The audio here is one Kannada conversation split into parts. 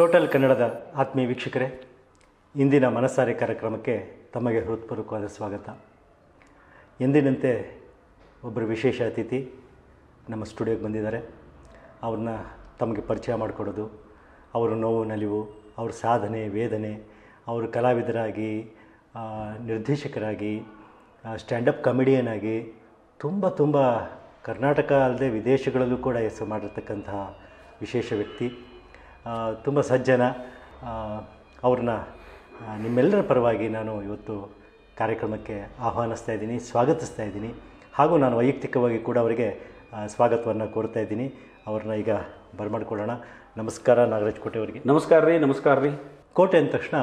ಟೋಟಲ್ ಕನ್ನಡದ ಆತ್ಮೀಯ ವೀಕ್ಷಕರೇ ಇಂದಿನ ಮನಸ್ಸಾರೆ ಕಾರ್ಯಕ್ರಮಕ್ಕೆ ತಮಗೆ ಹೃತ್ಪೂರ್ವಕವಾದ ಸ್ವಾಗತ ಎಂದಿನಂತೆ ಒಬ್ಬರು ವಿಶೇಷ ಅತಿಥಿ ನಮ್ಮ ಸ್ಟುಡಿಯೋಗೆ ಬಂದಿದ್ದಾರೆ ಅವ್ರನ್ನ ತಮಗೆ ಪರಿಚಯ ಮಾಡಿಕೊಡೋದು ಅವರ ನೋವು ನಲಿವು ಅವ್ರ ಸಾಧನೆ ವೇದನೆ ಅವರು ಕಲಾವಿದರಾಗಿ ಆ, ನಿರ್ದೇಶಕರಾಗಿ ಸ್ಟ್ಯಾಂಡಪ್ ಕಾಮಿಡಿಯನ್ ಆಗಿ ತುಂಬ ತುಂಬ ಕರ್ನಾಟಕ ಅಲ್ಲದೆ ವಿದೇಶಗಳಲ್ಲೂ ಕೂಡ ಹೆಸರು ಮಾಡಿರ್ತಕ್ಕಂತಹ ವಿಶೇಷ ವ್ಯಕ್ತಿ ತುಂಬ ಸಜ್ಜನ ಆ, ಅವ್ರನ್ನ ಆ, ನಿಮ್ಮೆಲ್ಲರ ಪರವಾಗಿ ನಾನು ಇವತ್ತು ಕಾರ್ಯಕ್ರಮಕ್ಕೆ ಆಹ್ವಾನಿಸ್ತಾ ಇದ್ದೀನಿ ಸ್ವಾಗತಿಸ್ತಾ ಇದ್ದೀನಿ ಹಾಗೂ ನಾನು ವೈಯಕ್ತಿಕವಾಗಿ ಕೂಡ ಅವರಿಗೆ ಸ್ವಾಗತವನ್ನು ಕೋರ್ತಾ ಇದ್ದೀನಿ ಅವ್ರನ್ನ ಈಗ ಬರಮಾಡ್ಕೊಳ್ಳೋಣ ನಮಸ್ಕಾರ ನಾಗರಾಜ್ ಕೋಟೆ ಅವರಿಗೆ ನಮಸ್ಕಾರ ರೀ ನಮಸ್ಕಾರ ರೀ ಕೋಟೆ ಅಂದ ತಕ್ಷಣ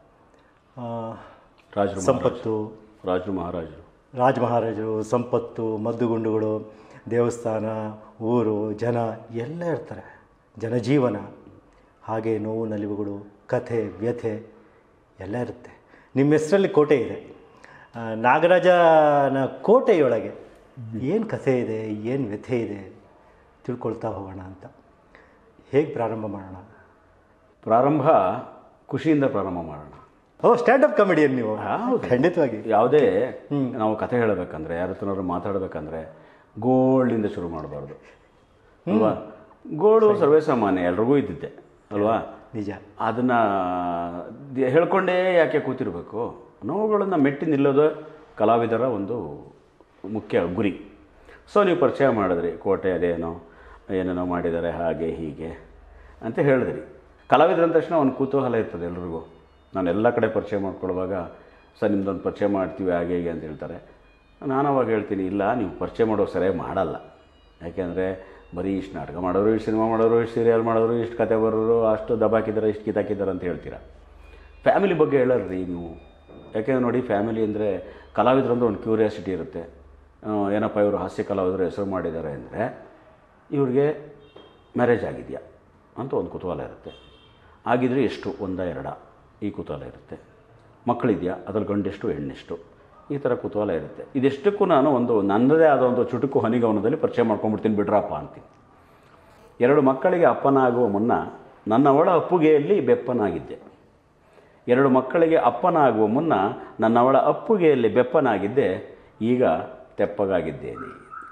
ಆ, ರಾಜರು ಸಂಪತ್ತು ರಾಜರು ಮಹಾರಾಜರು ರಾಜ ಮಹಾರಾಜರು ಸಂಪತ್ತು ಮದ್ದುಗುಂಡುಗಳು ದೇವಸ್ಥಾನ ಊರು ಜನ ಎಲ್ಲ ಇರ್ತಾರೆ ಜನಜೀವನ ಹಾಗೆ ನೋವು ನಲಿವುಗಳು ಕಥೆ ವ್ಯಥೆ ಎಲ್ಲ ಇರುತ್ತೆ ನಿಮ್ಮ ಹೆಸರಲ್ಲಿ ಕೋಟೆ ಇದೆ ಆ, ನಾಗರಾಜನ ಕೋಟೆಯೊಳಗೆ ಏನು ಕಥೆ ಇದೆ ಏನು ವ್ಯಥೆ ಇದೆ ತಿಳ್ಕೊಳ್ತಾ ಹೋಗೋಣ ಅಂತ ಹೇಗೆ ಪ್ರಾರಂಭ ಮಾಡೋಣ ಪ್ರಾರಂಭ ಖುಷಿಯಿಂದ ಪ್ರಾರಂಭ ಮಾಡೋಣ ಓ ಸ್ಟ್ಯಾಂಡಪ್ ಕಾಮಿಡಿಯನ್ ನೀವು ಹೌದು. ಖಂಡಿತವಾಗಿ ಯಾವುದೇ ನಾವು ಕಥೆ ಹೇಳಬೇಕಂದ್ರೆ ಯಾರ ಹತ್ರನಾದ್ರು ಮಾತಾಡಬೇಕಂದ್ರೆ ಗೋಳಿಂದ ಶುರು ಮಾಡಬಾರ್ದು ಅಲ್ವಾ ಗೋಳು ಸರ್ವೇ ಸಾಮಾನ್ಯ ಎಲ್ರಿಗೂ ಇದ್ದಿದ್ದೆ ಅಲ್ವಾ ನಿಜ ಅದನ್ನು ಹೇಳ್ಕೊಂಡೇ ಯಾಕೆ ಕೂತಿರ್ಬೇಕು ನೋವುಗಳನ್ನು ಮೆಟ್ಟಿ ನಿಲ್ಲೋದು ಕಲಾವಿದರ ಒಂದು ಮುಖ್ಯ ಗುರಿ ಸೊ ನೀವು ಪರಿಚಯ ಮಾಡಿದ್ರಿ ಕೋಟೆ ಅದೇನೋ ಏನೇನೋ ಮಾಡಿದ್ದಾರೆ ಹಾಗೆ ಹೀಗೆ ಅಂತ ಹೇಳಿದ್ರಿ ಕಲಾವಿದ್ರ ಅಂದ ತಕ್ಷಣ ಒಂದು ಕುತೂಹಲ ಇರ್ತದೆ ಎಲ್ರಿಗೂ ನಾನು ಎಲ್ಲ ಕಡೆ ಪರಿಚಯ ಮಾಡ್ಕೊಳ್ಳುವಾಗ ಸರ್ ನಿಮ್ದೊಂದು ಪರಿಚಯ ಮಾಡ್ತೀವಿ ಹಾಗೆ ಹೀಗೆ ಅಂತ ಹೇಳ್ತಾರೆ ನಾನು ಅವಾಗ ಹೇಳ್ತೀನಿ ಇಲ್ಲ ನೀವು ಪರಿಚಯ ಮಾಡೋ ಸರಿಯಾಗಿ ಮಾಡಲ್ಲ ಯಾಕೆಂದರೆ ಬರೀ ಇಷ್ಟು ನಾಟಕ ಮಾಡೋರು ಇಷ್ಟು ಸಿನಿಮಾ ಮಾಡೋರು ಇಷ್ಟು ಸೀರಿಯಲ್ ಮಾಡೋರು ಇಷ್ಟು ಕತೆ ಬರೋರು ಅಷ್ಟು ದಬಾಕಿದ್ದಾರೆ ಇಷ್ಟು ಕಿತ್ತಾಕಿದ್ದಾರೆ ಅಂತ ಹೇಳ್ತೀರಾ ಫ್ಯಾಮಿಲಿ ಬಗ್ಗೆ ಹೇಳಲ್ರಿ ನೀವು ಯಾಕೆಂದ್ರೆ ನೋಡಿ ಫ್ಯಾಮಿಲಿ ಅಂದರೆ ಕಲಾವಿದರಂದ್ರೆ ಒಂದು ಕ್ಯೂರಿಯಾಸಿಟಿ ಇರುತ್ತೆ ಆ, ಏನಪ್ಪ ಇವರು ಹಾಸ್ಯ ಕಲಾವಿದರು ಹೆಸರು ಮಾಡಿದ್ದಾರೆ ಅಂದರೆ ಇವ್ರಿಗೆ ಮ್ಯಾರೇಜ್ ಆಗಿದೆಯಾ ಅಂತ ಒಂದು ಕುತೂಹಲ ಇರುತ್ತೆ ಆಗಿದ್ರೆ ಎಷ್ಟು ಒಂದ ಎರಡ ಈ ಕುತೂಹಲ ಇರುತ್ತೆ ಮಕ್ಕಳಿದೆಯಾ ಅದ್ರಲ್ಲಿ ಗಂಡೆಷ್ಟು ಹೆಣ್ಣೆಷ್ಟು ಈ ಥರ ಕುತೂಹಲ ಇರುತ್ತೆ ಇದೆಷ್ಟಕ್ಕೂ ನಾನು ಒಂದು ನನ್ನದೇ ಆದ ಒಂದು ಚುಟುಕು ಹನಿಗವನದಲ್ಲಿ ಪರಿಚಯ ಮಾಡ್ಕೊಂಡ್ಬಿಡ್ತೀನಿ ಬಿಡ್ರಪ್ಪ ಅಂತೀನಿ ಎರಡು ಮಕ್ಕಳಿಗೆ ಅಪ್ಪನಾಗುವ ಮುನ್ನ ನನ್ನ ಒಳ ಅಪ್ಪುಗೆಯಲ್ಲಿ ಬೆಪ್ಪನಾಗಿದ್ದೆ ಎರಡು ಮಕ್ಕಳಿಗೆ ಅಪ್ಪನಾಗುವ ಮುನ್ನ ನನ್ನ ಒಳ ಅಪ್ಪುಗೆಯಲ್ಲಿ ಬೆಪ್ಪನಾಗಿದ್ದೆ ಈಗ ತೆಪ್ಪಗಾಗಿದ್ದೇನೆ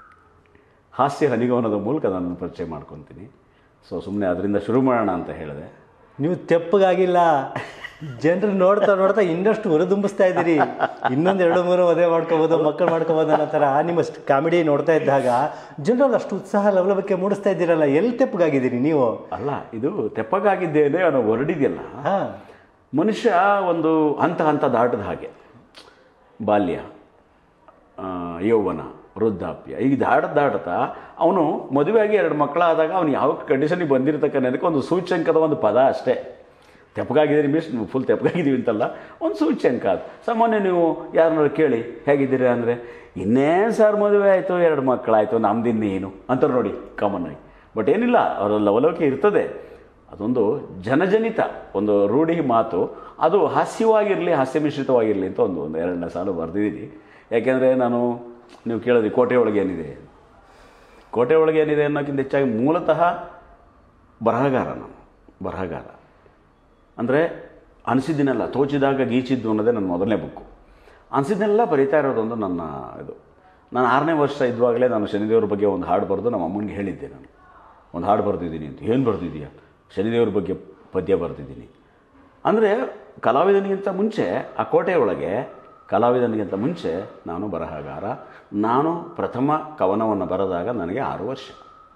ಹಾಸ್ಯ ಹನಿಗವನದ ಮೂಲಕ ನಾನು ಪರಿಚಯ ಮಾಡ್ಕೊತೀನಿ ಸೊ ಸುಮ್ಮನೆ ಅದರಿಂದ ಶುರು ಮಾಡೋಣ ಅಂತ ಹೇಳಿದೆ ನೀವು ತೆಪ್ಪಗಾಗಿಲ್ಲ ಜನರು ನೋಡ್ತಾ ನೋಡ್ತಾ ಇನ್ನಷ್ಟು ಹುರಿದುಂಬಿಸ್ತಾ ಇದ್ದೀರಿ ಇನ್ನೊಂದು ಎರಡು ಮೂರು ಮದುವೆ ಮಾಡ್ಕೋಬೋದು ಮಕ್ಕಳು ಮಾಡ್ಕೋಬೋದು ಅನ್ನೋ ಥರ ನಿಮ್ಮ ಕಾಮಿಡಿ ನೋಡ್ತಾ ಇದ್ದಾಗ ಜನರಲ್ಲಿ ಅಷ್ಟು ಉತ್ಸಾಹ ಲವಲವಿಕೆ ಮೂಡಿಸ್ತಾ ಇದ್ದೀರಲ್ಲ ಎಲ್ಲಿ ತೆಪ್ಪಗಾಗಿದ್ದೀರಿ ನೀವು ಅಲ್ಲ ಇದು ತೆಪ್ಪಗಾಗಿದ್ದೇನೆ ಅನ್ನೋ ಹೊರಡಿದೆಯಲ್ಲ ಹಾಂ ಮನುಷ್ಯ ಒಂದು ಹಂತ ಹಂತ ದಾಟದ ಹಾಗೆ ಬಾಲ್ಯ ಆ, ಯೌವನ ವೃದ್ಧಾಪ್ಯ ಈಗ ದಾಟದ ದಾಟತಾ ಅವನು ಮದುವೆಯಾಗಿ ಎರಡು ಮಕ್ಕಳಾದಾಗ ಅವನು ಯಾವ ಕಂಡೀಷನಿಗೆ ಬಂದಿರತಕ್ಕನ್ನೋದಕ್ಕೆ ಒಂದು ಸೂಚ್ಯಂಕದ ಒಂದು ಪದ ಅಷ್ಟೇ ತೆಪ್ಪಗಾಗಿದ್ದೀರಿ ಮೀನ್ಸ್ ನೀವು ಫುಲ್ ತೆಪ್ಪಗಾಗಿದ್ದೀವಿ ಅಂತಲ್ಲ ಒಂದು ಸೂಚ್ಯಂಕ ಅದು ಸಾಮಾನ್ಯ ನೀವು ಯಾರನ್ನಾರು ಕೇಳಿ ಹೇಗಿದ್ದೀರಿ ಅಂದರೆ ಇನ್ನೇನು ಸರ್ ಮದುವೆ ಆಯಿತು ಎರಡು ಮಕ್ಕಳಾಯಿತು ನಮ್ದಿನ್ನೇನು ಅಂತಾರೆ ನೋಡಿ ಕಾಮನ್ ಆಗಿ ಬಟ್ ಏನಿಲ್ಲ ಅವರ ಲವಲವಿಕೆ ಇರ್ತದೆ ಅದೊಂದು ಜನಜನಿತ ಒಂದು ರೂಢಿ ಮಾತು ಅದು ಹಾಸ್ಯವಾಗಿರಲಿ ಹಾಸ್ಯ ಮಿಶ್ರಿತವಾಗಿರಲಿ ಅಂತ ಒಂದು ಒಂದು ಎರಡನೇ ಸಾಲು ಬರೆದಿದ್ದೀನಿ ಯಾಕೆಂದರೆ ನಾನು ನೀವು ಕೇಳಿದ್ರಿ ಕೋಟೆ ಒಳಗೆ ಏನಿದೆ ಕೋಟೆ ಒಳಗೆ ಏನಿದೆ ಅನ್ನೋಕ್ಕಿಂತ ಹೆಚ್ಚಾಗಿ ಮೂಲತಃ ಬರಹಗಾರ ನಾನು ಬರಹಗಾರ ಅಂದರೆ ಅನಿಸಿದ್ದನ್ನೆಲ್ಲ ತೋಚಿದಾಗ ಗೀಚಿದ್ದು ಅನ್ನೋದೇ ನನ್ನ ಮೊದಲನೇ ಬುಕ್ಕು ಅನಿಸಿದ್ದನ್ನೆಲ್ಲ ಬರೀತಾ ಇರೋದೊಂದು ನನ್ನ ಇದು ನಾನು ಆರನೇ ವರ್ಷ ಇದ್ವಾಗಲೇ ನಾನು ಶನಿದೇವ್ರ ಬಗ್ಗೆ ಒಂದು ಹಾಡು ಬರೆದು ನಮ್ಮ ಅಮ್ಮನಿಗೆ ಹೇಳಿದ್ದೆ ನಾನು ಒಂದು ಹಾಡು ಬರೆದಿದ್ದೀನಿ ಅಂತ ಏನು ಬರೆದಿದ್ದೀಯಾ ಶನಿದೇವ್ರ ಬಗ್ಗೆ ಪದ್ಯ ಬರೆದಿದ್ದೀನಿ ಅಂದರೆ ಕಲಾವಿದನಿಗಿಂತ ಮುಂಚೆ ಆ ಕೋಟೆಯೊಳಗೆ ಕಲಾವಿದನಿಗಿಂತ ಮುಂಚೆ ನಾನು ಬರಹಗಾರ ನಾನು ಪ್ರಥಮ ಕವನವನ್ನು ಬರೆದಾಗ ನನಗೆ ಆರು ವರ್ಷ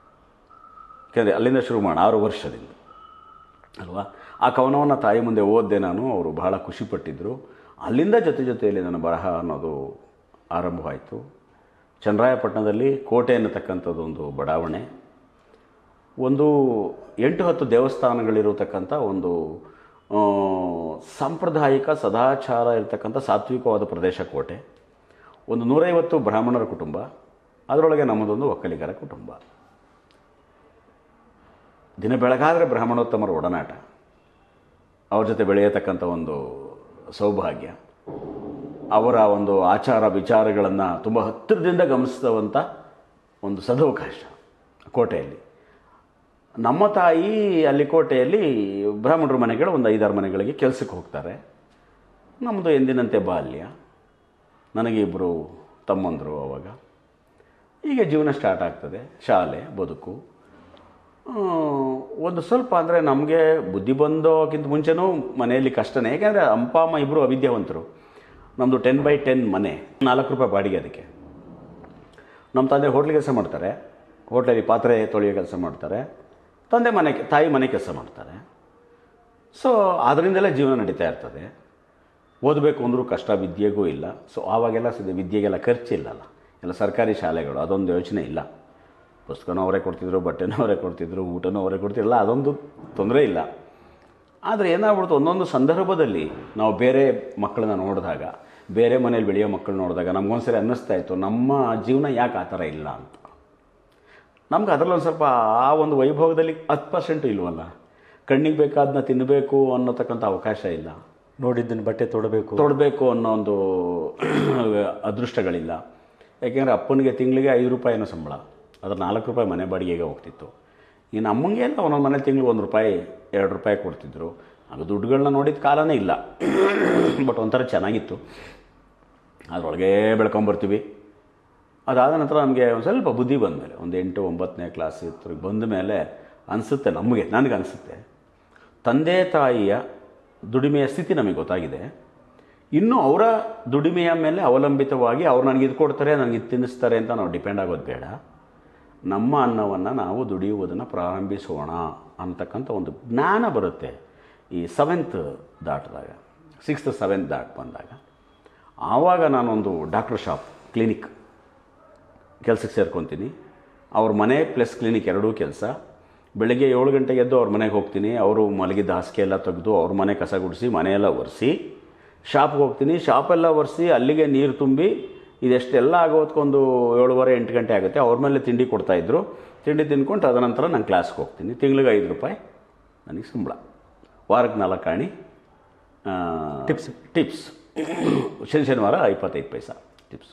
ಯಾಕೆಂದರೆ ಅಲ್ಲಿಂದ ಶುರು ಮಾಡೋಣ ಆರು ವರ್ಷದಿಂದ ಅಲ್ವಾ ಆ ಕವನವನ್ನು ತಾಯಿ ಮುಂದೆ ಓದಿದೆ ನಾನು ಅವರು ಬಹಳ ಖುಷಿಪಟ್ಟಿದ್ದರು ಅಲ್ಲಿಂದ ಜೊತೆ ಜೊತೆಯಲ್ಲಿ ನನ್ನ ಬರಹ ಅನ್ನೋದು ಆರಂಭವಾಯಿತು ಚನ್ನರಾಯಪಟ್ಟಣದಲ್ಲಿ ಕೋಟೆ ಅನ್ನತಕ್ಕಂಥದ್ದು ಒಂದು ಬಡಾವಣೆ ಒಂದು ಎಂಟು ಹತ್ತು ದೇವಸ್ಥಾನಗಳಿರತಕ್ಕಂಥ ಒಂದು ಆ, ಸಾಂಪ್ರದಾಯಿಕ ಸದಾಚಾರ ಇರತಕ್ಕಂಥ ಸಾತ್ವಿಕವಾದ ಪ್ರದೇಶ ಕೋಟೆ ಒಂದು ನೂರೈವತ್ತು ಬ್ರಾಹ್ಮಣರ ಕುಟುಂಬ ಅದರೊಳಗೆ ನಮ್ಮದೊಂದು ಒಕ್ಕಲಿಗರ ಕುಟುಂಬ ದಿನ ಬೆಳಗಾದರೆ ಬ್ರಾಹ್ಮಣೋತ್ತಮರ ಒಡನಾಟ ಅವ್ರ ಜೊತೆ ಬೆಳೆಯತಕ್ಕಂಥ ಒಂದು ಸೌಭಾಗ್ಯ ಅವರ ಒಂದು ಆಚಾರ ವಿಚಾರಗಳನ್ನು ತುಂಬ ಹತ್ತಿರದಿಂದ ಗಮನಿಸುವಂಥ ಒಂದು ಸದವಕಾಶ ಕೋಟೆಯಲ್ಲಿ ನಮ್ಮ ತಾಯಿ ಅಲ್ಲಿ ಕೋಟೆಯಲ್ಲಿ ಬ್ರಾಹ್ಮಣರ ಮನೆಗಳು ಒಂದು ಐದಾರು ಮನೆಗಳಿಗೆ ಕೆಲಸಕ್ಕೆ ಹೋಗ್ತಾರೆ ನಮ್ಮದು ಎಂದಿನಂತೆ ಬಾಲ್ಯ ನನಗೆ ಇಬ್ಬರು ತಮ್ಮಂದರು ಅವಾಗ ಈಗ ಜೀವನ ಸ್ಟಾರ್ಟ್ ಆಗ್ತದೆ ಶಾಲೆ ಬದುಕು ಆ, ಒಂದು ಸ್ವಲ್ಪ ಅಂದರೆ ನಮಗೆ ಬುದ್ಧಿ ಬಂದೋಕ್ಕಿಂತ ಮುಂಚೆನೂ ಮನೆಯಲ್ಲಿ ಕಷ್ಟನೇ ಯಾಕೆಂದರೆ ಅಪ್ಪ ಅಮ್ಮ ಇಬ್ಬರು ಅವಿದ್ಯಾವಂತರು ನಮ್ಮದು ಟೆನ್ ಬೈ ಟೆನ್ ಮನೆ ನಾಲ್ಕು ರೂಪಾಯಿ ಬಾಡಿಗೆ ಅದಕ್ಕೆ ನಮ್ಮ ತಂದೆ ಹೋಟ್ಲ್ ಕೆಲಸ ಮಾಡ್ತಾರೆ ಹೋಟ್ಲಲ್ಲಿ ಪಾತ್ರೆ ತೊಳೆಯೋ ಕೆಲಸ ಮಾಡ್ತಾರೆ ತಂದೆ ಮನೆ ತಾಯಿ ಮನೆ ಕೆಲಸ ಮಾಡ್ತಾರೆ ಸೊ ಅದರಿಂದಲೇ ಜೀವನ ನಡೀತಾ ಇರ್ತದೆ ಓದಬೇಕು ಅಂದರೂ ಕಷ್ಟ ವಿದ್ಯೆಗೂ ಇಲ್ಲ ಸೊ ಆವಾಗೆಲ್ಲ ಸದ್ಯ ವಿದ್ಯೆಗೆಲ್ಲ ಖರ್ಚಿಲ್ಲಲ್ಲ ಎಲ್ಲ ಸರ್ಕಾರಿ ಶಾಲೆಗಳು ಅದೊಂದು ಯೋಚನೆ ಇಲ್ಲ ಪುಸ್ತಕನೂ ಅವರೇ ಕೊಡ್ತಿದ್ರು ಬಟ್ಟೆನೂ ಅವರೇ ಕೊಡ್ತಿದ್ರು ಊಟನೂ ಅವರೇ ಕೊಡ್ತಿರಲ್ಲ ಅದೊಂದು ತೊಂದರೆ ಇಲ್ಲ ಆದರೆ ಏನಾಗ್ಬಿಡ್ತು ಒಂದೊಂದು ಸಂದರ್ಭದಲ್ಲಿ ನಾವು ಬೇರೆ ಮಕ್ಕಳನ್ನ ನೋಡಿದಾಗ ಬೇರೆ ಮನೇಲಿ ಬೆಳೆಯೋ ಮಕ್ಕಳು ನೋಡಿದಾಗ ನಮಗೊಂದ್ಸರಿ ಅನ್ನಿಸ್ತಾ ಇತ್ತು ನಮ್ಮ ಜೀವನ ಯಾಕೆ ಆ ಥರ ಇಲ್ಲ ಅಂತ ನಮ್ಗೆ ಅದರಲ್ಲಿ ಒಂದು ಸ್ವಲ್ಪ ಆ ಒಂದು ವೈಭವದಲ್ಲಿ ಹತ್ತು ಪರ್ಸೆಂಟು ಇಲ್ವಲ್ಲ ಕಣ್ಣಿಗೆ ಬೇಕಾದನ್ನ ತಿನ್ನಬೇಕು ಅನ್ನೋತಕ್ಕಂಥ ಅವಕಾಶ ಇಲ್ಲ ನೋಡಿದ್ದನ್ನು ಬಟ್ಟೆ ತೊಡಬೇಕು ತೊಡಬೇಕು ಅನ್ನೋ ಒಂದು ಅದೃಷ್ಟಗಳಿಲ್ಲ ಯಾಕೆಂದರೆ ಅಪ್ಪನಿಗೆ ತಿಂಗಳಿಗೆ ಐದು ರೂಪಾಯಿನೋ ಸಂಬಳ ಅದ್ರ ನಾಲ್ಕು ರೂಪಾಯಿ ಮನೆ ಬಾಡಿಗೆಗೆ ಹೋಗ್ತಿತ್ತು ಇನ್ನು ಅಮ್ಮಂಗೆ ಎಲ್ಲ ಒಂದೊಂದು ಮನೆ ತಿಂಗಳಿಗೆ ಒಂದು ರೂಪಾಯಿ ಎರಡು ರೂಪಾಯಿ ಕೊಡ್ತಿದ್ರು ಆಗ ದುಡ್ಡುಗಳನ್ನ ನೋಡಿದ ಕಾಲನೇ ಇಲ್ಲ ಬಟ್ ಒಂಥರ ಚೆನ್ನಾಗಿತ್ತು ಅದರೊಳಗೆ ಬೆಳ್ಕೊಂಬರ್ತೀವಿ ಅದಾದ ನಂತರ ನಮಗೆ ಒಂದು ಸ್ವಲ್ಪ ಬುದ್ಧಿ ಬಂದ ಮೇಲೆ ಒಂದು ಎಂಟು ಒಂಬತ್ತನೇ ಕ್ಲಾಸ್ ಇತ್ತು ಬಂದ ಮೇಲೆ ಅನಿಸುತ್ತೆ ನಮಗೆ ನನಗೆ ಅನಿಸುತ್ತೆ ತಂದೆ ತಾಯಿಯ ದುಡಿಮೆಯ ಸ್ಥಿತಿ ನಮಗೆ ಗೊತ್ತಾಗಿದೆ ಇನ್ನು ಅವರ ದುಡಿಮೆಯ ಮೇಲೆ ಅವಲಂಬಿತವಾಗಿ ಅವ್ರು ನನಗೆ ಇದು ಕೊಡ್ತಾರೆ ನನಗೆ ಇದು ತಿನ್ನಿಸ್ತಾರೆ ಅಂತ ನಾವು ಡಿಪೆಂಡ್ ಆಗೋದು ಬೇಡ ನಮ್ಮ ಅನ್ನವನ್ನು ನಾವು ದುಡಿಯುವುದನ್ನು ಪ್ರಾರಂಭಿಸೋಣ ಅಂತಕ್ಕಂಥ ಒಂದು ಜ್ಞಾನ ಬರುತ್ತೆ ಈ ಸೆವೆಂತ್ ದಾಟಿದಾಗ ಸಿಕ್ಸ್ತ್ ಸೆವೆಂತ್ ದಾಟ್ ಬಂದಾಗ ಆವಾಗ ನಾನೊಂದು ಡಾಕ್ಟರ್ ಶಾಪ್ ಕ್ಲಿನಿಕ್ ಕೆಲಸಕ್ಕೆ ಸೇರ್ಕೊತೀನಿ ಅವ್ರ ಮನೆ ಪ್ಲಸ್ ಕ್ಲಿನಿಕ್ ಎರಡೂ ಕೆಲಸ ಬೆಳಗ್ಗೆ ಏಳು ಗಂಟೆಗೆ ಎದ್ದು ಅವ್ರ ಮನೆಗೆ ಹೋಗ್ತೀನಿ ಅವರು ಮಲಗಿದ್ದ ಹಾಸಿಗೆ ಎಲ್ಲ ತೆಗೆದು ಅವ್ರ ಮನೆ ಕಸ ಗುಡಿಸಿ ಮನೆಯೆಲ್ಲ ಒರೆಸಿ ಶಾಪ್ಗೆ ಹೋಗ್ತೀನಿ ಶಾಪೆಲ್ಲ ಒರೆಸಿ ಅಲ್ಲಿಗೆ ನೀರು ತುಂಬಿ ಇದೆಷ್ಟೆಲ್ಲ ಆಗೋದ್ಕೊಂದು ಏಳುವರೆ ಎಂಟು ಗಂಟೆ ಆಗುತ್ತೆ ಅವ್ರ ಮೇಲೆ ತಿಂಡಿ ಕೊಡ್ತಾಯಿದ್ರು ತಿಂಡಿ ತಿನ್ಕೊಂಡು ತದನಂತರ ನಾನು ಕ್ಲಾಸ್ಗೆ ಹೋಗ್ತೀನಿ ತಿಂಗಳಿಗೆ ಐದು ರೂಪಾಯಿ ನನಗೆ ಸಂಬಳ ವಾರಕ್ಕೆ ನಾಲ್ಕು ಆಣಿ Tips. ಟಿಪ್ಸ್ ಶನಿ ಶನಿವಾರ ಇಪ್ಪತ್ತೈದು ಪೈಸಾ ಟಿಪ್ಸ್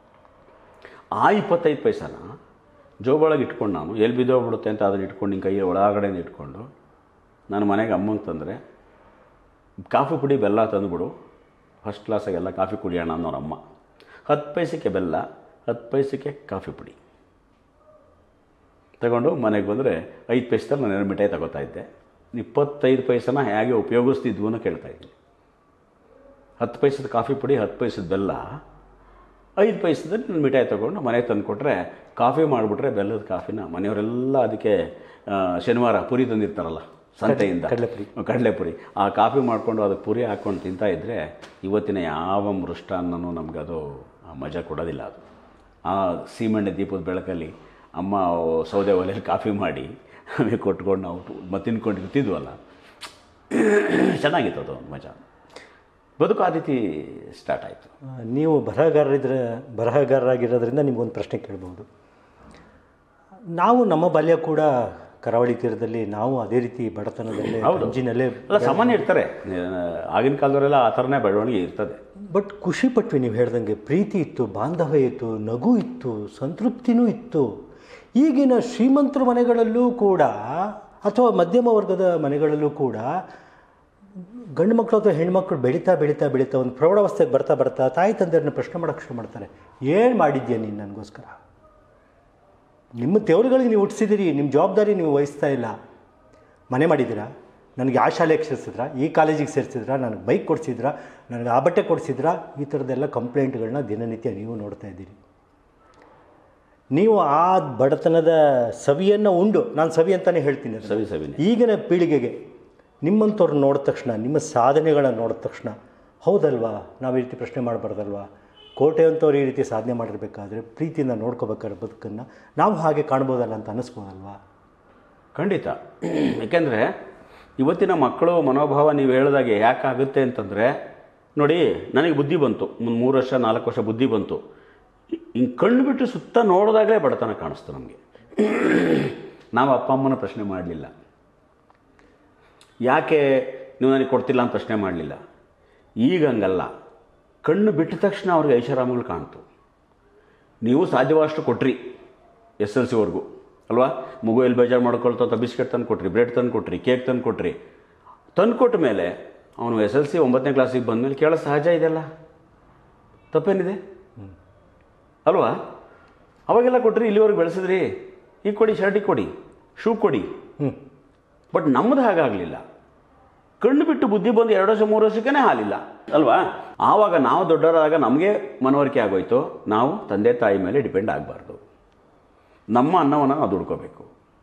ಆ ಇಪ್ಪತ್ತೈದು ಪೈಸಾನ ಜೋಬೊಳಗೆ ಇಟ್ಕೊಂಡು ನಾನು ಎಲ್ಲಿ ಬಿದ್ದೋಗ್ಬಿಡುತ್ತೆ ಅಂತ ಅದನ್ನ ಇಟ್ಕೊಂಡು ನಿನ್ನ ಕೈಯ ಒಳಗಡೆ ಇಟ್ಕೊಂಡು ನಾನು ಮನೆಗೆ ಅಮ್ಮಂಗೆ ತಂದರೆ ಕಾಫಿ ಪುಡಿ ಬೆಲ್ಲ ತಂದುಬಿಡು ಫಸ್ಟ್ ಕ್ಲಾಸಾಗೆಲ್ಲ ಕಾಫಿ ಕುಡಿಯೋಣ ಅನ್ನೋರ ಅಮ್ಮ ಹತ್ತು ಪೈಸಕ್ಕೆ ಬೆಲ್ಲ ಹತ್ತು ಪೈಸಕ್ಕೆ ಕಾಫಿ ಪುಡಿ ತಗೊಂಡು ಮನೆಗೆ ಬಂದರೆ ಐದು ಪೈಸದಲ್ಲಿ ನಾನು ಎರಡು ಮಿಠಾಯಿ ತಗೋತಾ ಇದ್ದೆ ಇಪ್ಪತ್ತೈದು ಪೈಸನ ಹೇಗೆ ಉಪಯೋಗಿಸ್ತಿದ್ವು ಅನ್ನೋ ಕೇಳ್ತಾ ಇದ್ದೀನಿ ಹತ್ತು ಪೈಸದ ಕಾಫಿ ಪುಡಿ ಹತ್ತು ಪೈಸದ ಬೆಲ್ಲ ಐದು ಪೈಸದಲ್ಲಿ ನಾನು ಮಿಠಾಯಿ ತೊಗೊಂಡು ಮನೆಗೆ ತಂದು ಕೊಟ್ಟರೆ ಕಾಫಿ ಮಾಡಿಬಿಟ್ರೆ ಬೆಲ್ಲದ ಕಾಫಿನ ಮನೆಯವರೆಲ್ಲ ಅದಕ್ಕೆ ಆ, ಶನಿವಾರ ಪುರಿ ತಂದಿರ್ತಾರಲ್ಲ ಸಂತೆಯಿಂದ ಕಡ್ಲೆಪುರಿ. ಕಡಲೆಪುರಿ ಆ ಕಾಫಿ ಮಾಡಿಕೊಂಡು ಅದಕ್ಕೆ ಪುರಿ ಹಾಕ್ಕೊಂಡು ತಿಂತಾ ಇದ್ದರೆ ಇವತ್ತಿನ ಯಾವ ಮೃಷ್ಟಾನ್ನೂ ನಮಗದು ಆ ಮಜಾ ಕೊಡೋದಿಲ್ಲ ಅದು ಆ ಸೀಮೆಣ್ಣೆ ದೀಪದ ಬೆಳಕಲ್ಲಿ ಅಮ್ಮ ಸೌದೆ ಒಲೆಯಲ್ಲಿ ಕಾಫಿ ಮಾಡಿ ನಮಗೆ ಕೊಟ್ಕೊಂಡು ನಾವು ಮತ್ತೆ ತಿನ್ಕೊಂಡು ಇರ್ತಿದ್ವಲ್ಲ ಚೆನ್ನಾಗಿತ್ತು ಅದು ಒಂದು ಮಜಾ ಬದುಕು ಆ ರೀತಿ ಸ್ಟಾರ್ಟ್ ಆಯಿತು ಆ, ನೀವು ಬರಹಗಾರರಿದ್ರೆ ಬರಹಗಾರರಾಗಿರೋದ್ರಿಂದ ನಿಮ್ಗೊಂದು ಪ್ರಶ್ನೆ ಕೇಳ್ಬೋದು ನಾವು ನಮ್ಮ ಬಾಲ್ಯ ಕೂಡ ಕರಾವಳಿ ತೀರದಲ್ಲಿ ನಾವು ಅದೇ ರೀತಿ ಬಡತನದಲ್ಲೇ ಹೌದು. ಗಂಜಿನಲ್ಲೇ ಅಲ್ಲ ಸಾಮಾನ್ಯ ಇರ್ತಾರೆ ಆಗಿನ ಕಾಲದವರೆಲ್ಲ ಆ ಥರನೇ ಬೆಳವಣಿಗೆ ಇರ್ತದೆ ಬಟ್ ಖುಷಿ ಪಟ್ವಿ ನೀವು ಹೇಳ್ದಂಗೆ ಪ್ರೀತಿ ಇತ್ತು ಬಾಂಧವ್ಯ ಇತ್ತು ನಗು ಇತ್ತು ಸಂತೃಪ್ತಿನೂ ಇತ್ತು ಈಗಿನ ಶ್ರೀಮಂತರ ಮನೆಗಳಲ್ಲೂ ಕೂಡ ಅಥವಾ ಮಧ್ಯಮ ವರ್ಗದ ಮನೆಗಳಲ್ಲೂ ಕೂಡ ಗಂಡು ಮಕ್ಕಳು ಅಥವಾ ಹೆಣ್ಮಕ್ಳು ಬೆಳೀತಾ ಬೆಳೀತಾ ಬೆಳೀತಾ ಒಂದು ಪ್ರೌಢಾವಸ್ಥೆಗೆ ಬರ್ತಾ ಬರ್ತಾ ತಾಯಿ ತಂದೆಯವ್ರನ್ನ ಪ್ರಶ್ನೆ ಮಾಡೋಕ್ಕೆ ಶುರು ಮಾಡ್ತಾರೆ ಏನು ಮಾಡಿದ್ಯಾ ನೀನು ನನಗೋಸ್ಕರ ನಿಮ್ಮ ದೇವ್ರುಗಳಿಗೆ ನೀವು ಹುಟ್ಟಿಸಿದಿರಿ ನಿಮ್ಮ ಜವಾಬ್ದಾರಿ ನೀವು ವಹಿಸ್ತಾ ಇಲ್ಲ ಮನೆ ಮಾಡಿದ್ದೀರಾ ನನಗೆ ಆ ಶಾಲೆಗೆ ಸೇರಿಸಿದ್ರಾ ಈ ಕಾಲೇಜಿಗೆ ಸೇರಿಸಿದ್ರಾ ನನಗೆ ಬೈಕ್ ಕೊಡಿಸಿದ್ರಾ ನನಗೆ ಆ ಬಟ್ಟೆ ಕೊಡಿಸಿದ್ರಾ ಈ ಥರದ್ದೆಲ್ಲ ಕಂಪ್ಲೇಂಟ್ಗಳನ್ನ ದಿನನಿತ್ಯ ನೀವು ನೋಡ್ತಾ ಇದ್ದೀರಿ ನೀವು ಆ ಬಡತನದ ಸವಿಯನ್ನು ಉಂಡು ನಾನು ಸವಿ ಅಂತಲೇ ಹೇಳ್ತೀನಿ ಅದನ್ನ. ಸವಿ ಸವಿನೇ ಈಗಿನ ಪೀಳಿಗೆಗೆ ನಿಮ್ಮಂಥವ್ರು ನೋಡಿದ ತಕ್ಷಣ ನಿಮ್ಮ ಸಾಧನೆಗಳನ್ನ ನೋಡಿದ ತಕ್ಷಣ ಹೌದಲ್ವಾ ನಾವು ಈ ರೀತಿ ಪ್ರಶ್ನೆ ಮಾಡಬಾರ್ದಲ್ವಾ ಕೋಟೆ ಅಂಥವ್ರು ಈ ರೀತಿ ಸಾಧನೆ ಮಾಡಿರ್ಬೇಕಾದ್ರೆ ಪ್ರೀತಿಯಿಂದ ನೋಡ್ಕೋಬೇಕಾದ್ರೆ ಬದುಕನ್ನು ನಾವು ಹಾಗೆ ಕಾಣ್ಬೋದಲ್ಲ ಅಂತ ಅನ್ನಿಸ್ಬೋದಲ್ವಾ ಖಂಡಿತ ಯಾಕೆಂದರೆ ಇವತ್ತಿನ ಮಕ್ಕಳು ಮನೋಭಾವ ನೀವು ಹೇಳಿದಾಗೆ ಯಾಕಾಗುತ್ತೆ ಅಂತಂದರೆ ನೋಡಿ ನನಗೆ ಬುದ್ಧಿ ಬಂತು ಒಂದು ಮೂರು ವರ್ಷ ನಾಲ್ಕು ವರ್ಷ ಬುದ್ಧಿ ಬಂತು ಹಿಂಗೆ ಕಣ್ಣು ಬಿಟ್ಟು ಸುತ್ತ ನೋಡಿದಾಗಲೇ ಬಡತನ ಕಾಣಿಸ್ತು ನಮಗೆ ನಾವು ಅಪ್ಪ ಅಮ್ಮನ ಪ್ರಶ್ನೆ ಮಾಡಲಿಲ್ಲ ಯಾಕೆ ನೀವು ನನಗೆ ಕೊಡ್ತಿಲ್ಲ ಅಂತ ಪ್ರಶ್ನೆ ಮಾಡಲಿಲ್ಲ ಈಗ ಹಂಗಲ್ಲ ಕಣ್ಣು ಬಿಟ್ಟ ತಕ್ಷಣ ಅವ್ರಿಗೆ ಐಷಾರಾಮಗಳು ಕಾಣ್ತು ನೀವು ಸಾಧ್ಯವಾದಷ್ಟು ಕೊಟ್ರಿ ಎಸ್ ಎಲ್ ಸಿವರೆಗೂ ಅಲ್ವಾ ಮಗು ಎಲ್ಲಿ ಬೇಜಾರು ಮಾಡ್ಕೊಳ್ತಾ ಬಿಸ್ಕೆಟ್ ತಂದು ಕೊಟ್ರಿ ಬ್ರೆಡ್ ತಂದು ಕೊಟ್ರಿ ಕೇಕ್ ತಂದು ಕೊಟ್ರಿ ತಂದು ಕೊಟ್ಟ ಮೇಲೆ ಅವನು ಎಸ್ ಎಲ್ ಸಿ ಒಂಬತ್ತನೇ ಕ್ಲಾಸಿಗೆ ಬಂದಮೇಲೆ ಕೇಳೋ ಸಹಜ ಇದೆಯಲ್ಲ ತಪ್ಪೇನಿದೆ ಅಲ್ವಾ ಅವಾಗೆಲ್ಲ ಕೊಟ್ರಿ ಇಲ್ಲಿವರೆಗೆ ಬೆಳೆಸಿದ್ರಿ ಈಗ ಕೊಡಿ ಶರ್ಟಿಗೆ ಕೊಡಿ ಶೂ ಕೊಡಿ ಹ್ಞೂ ಬಟ್ ನಮ್ಮದು ಹಾಗಾಗಲಿಲ್ಲ ಕಣ್ಣು ಬಿಟ್ಟು ಬುದ್ಧಿ ಬಂದು ಎರಡು ವರ್ಷ ಮೂರು ವರ್ಷಕ್ಕೇ ಹಾಲಿಲ್ಲ ಅಲ್ವಾ ಆವಾಗ ನಾವು ದೊಡ್ಡವರಾದಾಗ ನಮಗೆ ಮನವರಿಕೆ ಆಗೋಯ್ತು ನಾವು ತಂದೆ ತಾಯಿ ಮೇಲೆ ಡಿಪೆಂಡ್ ಆಗಬಾರ್ದು ನಮ್ಮ ಅನ್ನವನ್ನು ನಾವು ದುಡ್ಕೋಬೇಕು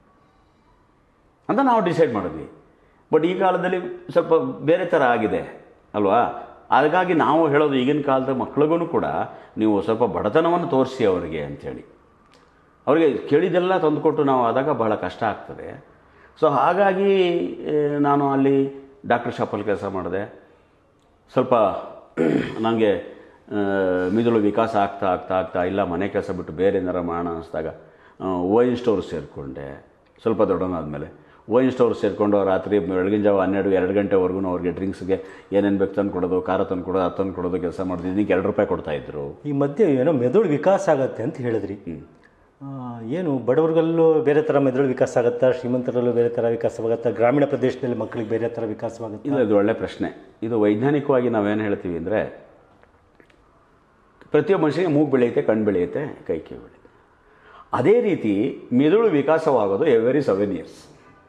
ಅಂತ ನಾವು ಡಿಸೈಡ್ ಮಾಡಿದ್ವಿ ಬಟ್ ಈ ಕಾಲದಲ್ಲಿ ಸ್ವಲ್ಪ ಬೇರೆ ಥರ ಆಗಿದೆ ಅಲ್ವಾ ಹಾಗಾಗಿ ನಾವು ಹೇಳೋದು ಈಗಿನ ಕಾಲದ ಮಕ್ಳಿಗೂ ಕೂಡ ನೀವು ಸ್ವಲ್ಪ ಬಡತನವನ್ನು ತೋರಿಸಿ ಅವರಿಗೆ ಅಂಥೇಳಿ ಅವರಿಗೆ ಕೇಳಿದ್ದೆಲ್ಲ ತಂದುಕೊಟ್ಟು ನಾವು ಆದಾಗ ಬಹಳ ಕಷ್ಟ ಆಗ್ತದೆ ಸೊ ಹಾಗಾಗಿ ಆ, ನಾನು ಅಲ್ಲಿ ಡಾಕ್ಟರ್ ಶಾಪಲ್ಲಿ ಕೆಲಸ ಮಾಡಿದೆ ಸ್ವಲ್ಪ ನನಗೆ ಮಿದುಳು ವಿಕಾಸ ಆಗ್ತಾ ಆಗ್ತಾ ಆಗ್ತಾ ಇಲ್ಲ ಮನೆ ಕೆಲಸ ಬಿಟ್ಟು ಬೇರೆ ಏನಾರ ಮಾಡೋಣ ಅನ್ನಿಸ್ದಾಗ ವೈನ್ ಸ್ಟೋರ್ ಸೇರಿಕೊಂಡೆ ಸ್ವಲ್ಪ ದೊಡ್ಡವನಾದಮೇಲೆ ವೈನ್ ಸ್ಟೋರ್ ಸೇರಿಕೊಂಡು ರಾತ್ರಿ ಬೆಳಗಿನ ಜಾವ ಹನ್ನೆರಡು ಎರಡು ಗಂಟೆವರೆಗೂ ಅವ್ರಿಗೆ ಡ್ರಿಂಕ್ಸ್ಗೆ ಏನೇನು ಬೇಕು ತಂದು ಕೊಡೋದು ಖಾರ ತಂದು ಕೊಡೋದು ಅದು ತಂದು ಕೊಡೋದು ಕೆಲಸ ಮಾಡ್ತಿದ್ದೀನಿ ಎರಡು ರೂಪಾಯಿ ಕೊಡ್ತಾಯಿದ್ರು ಈ ಮಧ್ಯೆ ಏನೋ ಮೆದುಳು ವಿಕಾಸ ಆಗತ್ತೆ ಅಂತ ಹೇಳಿದ್ರಿ ಆ, ಏನು ಬಡವರಿಗಲ್ಲೂ ಬೇರೆ ಥರ ಮೆದುಳು ವಿಕಾಸ ಆಗುತ್ತಾ ಶ್ರೀಮಂತರಲ್ಲೂ ಬೇರೆ ಥರ ವಿಕಾಸವಾಗುತ್ತಾ ಗ್ರಾಮೀಣ ಪ್ರದೇಶದಲ್ಲಿ ಮಕ್ಕಳಿಗೆ ಬೇರೆ ಥರ ವಿಕಾಸವಾಗುತ್ತೆ ಇದು ಇದು ಒಳ್ಳೆ ಪ್ರಶ್ನೆ ಇದು ವೈಜ್ಞಾನಿಕವಾಗಿ ನಾವೇನು ಹೇಳ್ತೀವಿ ಅಂದರೆ ಪ್ರತಿಯೊಬ್ಬ ಮನುಷ್ಯನಿಗೆ ಮೂಗು ಬೆಳೆಯುತ್ತೆ ಕಣ್ಣು ಬೆಳೆಯುತ್ತೆ ಕೈ ಕೈ ಬೆಳೆಯುತ್ತೆ ಅದೇ ರೀತಿ ಮೆದುಳು ವಿಕಾಸವಾಗೋದು ಎವ್ರಿ ಸೆವೆನ್ ಇಯರ್ಸ್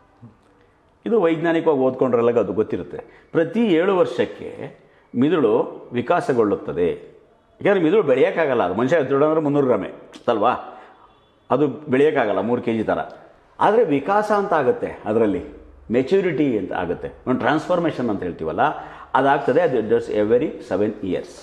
ಇದು ವೈಜ್ಞಾನಿಕವಾಗಿ ಓದ್ಕೊಂಡ್ರೆಲ್ಲ ಅದು ಗೊತ್ತಿರುತ್ತೆ ಪ್ರತಿ ಏಳು ವರ್ಷಕ್ಕೆ ಮಿದುಳು ವಿಕಾಸಗೊಳ್ಳುತ್ತದೆ ಯಾಕಂದರೆ ಮಿದುಳು ಬೆಳೆಯೋಕ್ಕಾಗಲ್ಲ ಅದು ಮನುಷ್ಯ ದೊಡ್ಡಂದ್ರೆ ಮುನ್ನೂರು ಗ್ರಾಮೆ ಅಲ್ವಾ ಅದು ಬೆಳೆಯೋಕ್ಕಾಗಲ್ಲ ಮೂರು ಕೆ ಜಿ ಥರ ಆದರೆ ವಿಕಾಸ ಅಂತ ಆಗುತ್ತೆ ಅದರಲ್ಲಿ ಮೆಚ್ಯೂರಿಟಿ ಅಂತ ಆಗುತ್ತೆ ಒಂದು ಟ್ರಾನ್ಸ್ಫಾರ್ಮೇಷನ್ ಅಂತ ಹೇಳ್ತೀವಲ್ಲ ಅದಾಗ್ತದೆ ಅದು ಡಸ್ ಎವ್ರಿ ಸೆವೆನ್ ಇಯರ್ಸ್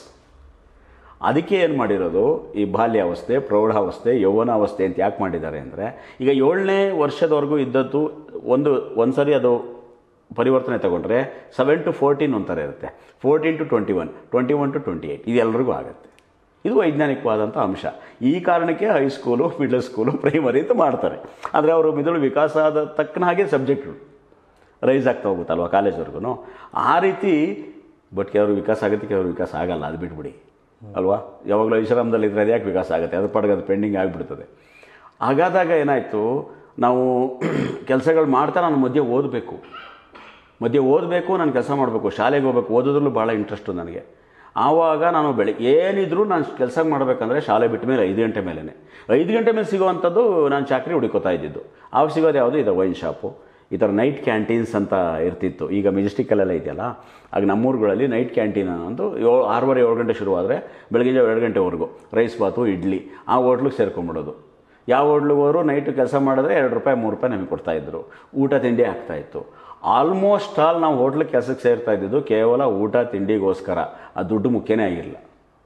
ಅದಕ್ಕೆ ಏನು ಮಾಡಿರೋದು ಈ ಬಾಲ್ಯಾವಸ್ಥೆ ಪ್ರೌಢಾವಸ್ಥೆ ಯೌವನಾವಸ್ಥೆ ಅಂತ ಯಾಕೆ ಮಾಡಿದ್ದಾರೆ ಅಂದರೆ ಈಗ ಏಳನೇ ವರ್ಷದವರೆಗೂ ಇದ್ದದ್ದು ಒಂದು ಒಂದು ಸರಿ ಅದು ಪರಿವರ್ತನೆ ತಗೊಂಡ್ರೆ ಸೆವೆನ್ ಟು ಫೋರ್ಟೀನ್ ಒಂಥರ ಇರುತ್ತೆ fourteen to twenty one twenty one to twenty eight ಇದು ಎಲ್ರಿಗೂ ಆಗುತ್ತೆ ಇದು ವೈಜ್ಞಾನಿಕವಾದಂಥ ಅಂಶ ಈ ಕಾರಣಕ್ಕೆ ಹೈಸ್ಕೂಲು ಮಿಡ್ಲ್ ಸ್ಕೂಲು ಪ್ರೈಮರಿ ಅಂತ ಮಾಡ್ತಾರೆ ಆದರೆ ಅವರು ಮಿದುಳು ವಿಕಾಸ ಆದ ತಕ್ಕನ ಹಾಗೆ ಸಬ್ಜೆಕ್ಟ್ಗಳು ರೈಸ್ ಆಗ್ತಾ ಹೋಗುತ್ತಲ್ವ ಕಾಲೇಜ್ವರೆಗೂ ಆ ರೀತಿ ಬಟ್ ಕೆಲವರು ವಿಕಾಸ ಆಗುತ್ತೆ ಕೆಲವರು ವಿಕಾಸ ಆಗಲ್ಲ ಅದು ಬಿಟ್ಬಿಡಿ ಅಲ್ವಾ ಯಾವಾಗಲೂ ವಿಶ್ರಾಮದಲ್ಲಿ ಇದ್ರೆ ಅದು ಯಾಕೆ ವಿಕಾಸ ಆಗುತ್ತೆ ಅದ್ರ ಪಾಡಿಗೆ ಅದು ಪೆಂಡಿಂಗ್ ಆಗಿಬಿಡ್ತದೆ ಹಾಗಾದಾಗ ಏನಾಯಿತು ನಾವು ಕೆಲಸಗಳು ಮಾಡ್ತಾ ನಾನು ಮಧ್ಯೆ ಓದಬೇಕು ಮಧ್ಯೆ ಓದಬೇಕು ನಾನು ಕೆಲಸ ಮಾಡಬೇಕು ಶಾಲೆಗೆ ಹೋಗ್ಬೇಕು ಓದೋದ್ರಲ್ಲೂ ಭಾಳ ಇಂಟ್ರೆಸ್ಟು ನನಗೆ ಆವಾಗ ನಾನು ಬೆಳಗ್ಗೆ ಏನಿದ್ರು ನಾನು ಕೆಲಸ ಮಾಡಬೇಕಂದ್ರೆ ಶಾಲೆ ಬಿಟ್ಟ ಮೇಲೆ ಐದು ಗಂಟೆ ಮೇಲೇ ಐದು ಗಂಟೆ ಮೇಲೆ ಸಿಗುವಂಥದ್ದು ನಾನು ಚಾಕ್ರಿ ಹುಡುಕೋತಾ ಇದ್ದಿದ್ದು ಆವಾಗ ಸಿಗೋದು ಯಾವುದು ಇದು ವೈನ್ ಶಾಪು ಈ ಥರ ನೈಟ್ ಕ್ಯಾಂಟೀನ್ಸ್ ಅಂತ ಇರ್ತಿತ್ತು ಈಗ ಮೆಜೆಸ್ಟಿಕ್ಕಲ್ಲೆಲ್ಲ ಇದೆಯಲ್ಲ ಆಗ ನಮ್ಮೂರುಗಳಲ್ಲಿ ನೈಟ್ ಕ್ಯಾಂಟೀನ್ ಅಂತೂ ಏಳು ಆರೂವರೆ ಏಳು ಗಂಟೆ ಶುರುವಾದರೆ ಬೆಳಗ್ಗೆ ಎರಡು ಗಂಟೆವರೆಗೂ ರೈಸ್ ಬಾತು ಇಡ್ಲಿ ಆ ಹೋಟ್ಲಿಗೆ ಸೇರ್ಕೊಂಬಿಡೋದು ಯಾವ ಹೋಟ್ಲಿಗೆ ಹೋದ್ರು ನೈಟು ಕೆಲಸ ಮಾಡಿದ್ರೆ ಎರಡು ರೂಪಾಯಿ ಮೂರು ರೂಪಾಯಿ ನಮಗೆ ಕೊಡ್ತಾಯಿದ್ರು ಊಟ ತಿಂಡಿ ಆಗ್ತಾಯಿತ್ತು ಆಲ್ಮೋಸ್ಟ್ ಆಲ್ ನಾವು ಹೋಟ್ಲಿಗೆ ಕೆಲಸಕ್ಕೆ ಸೇರ್ತಾ ಇದ್ದಿದ್ದು ಕೇವಲ ಊಟ ತಿಂಡಿಗೋಸ್ಕರ ಆ ದುಡ್ಡು ಮುಖ್ಯನೇ ಆಗಿರಲಿಲ್ಲ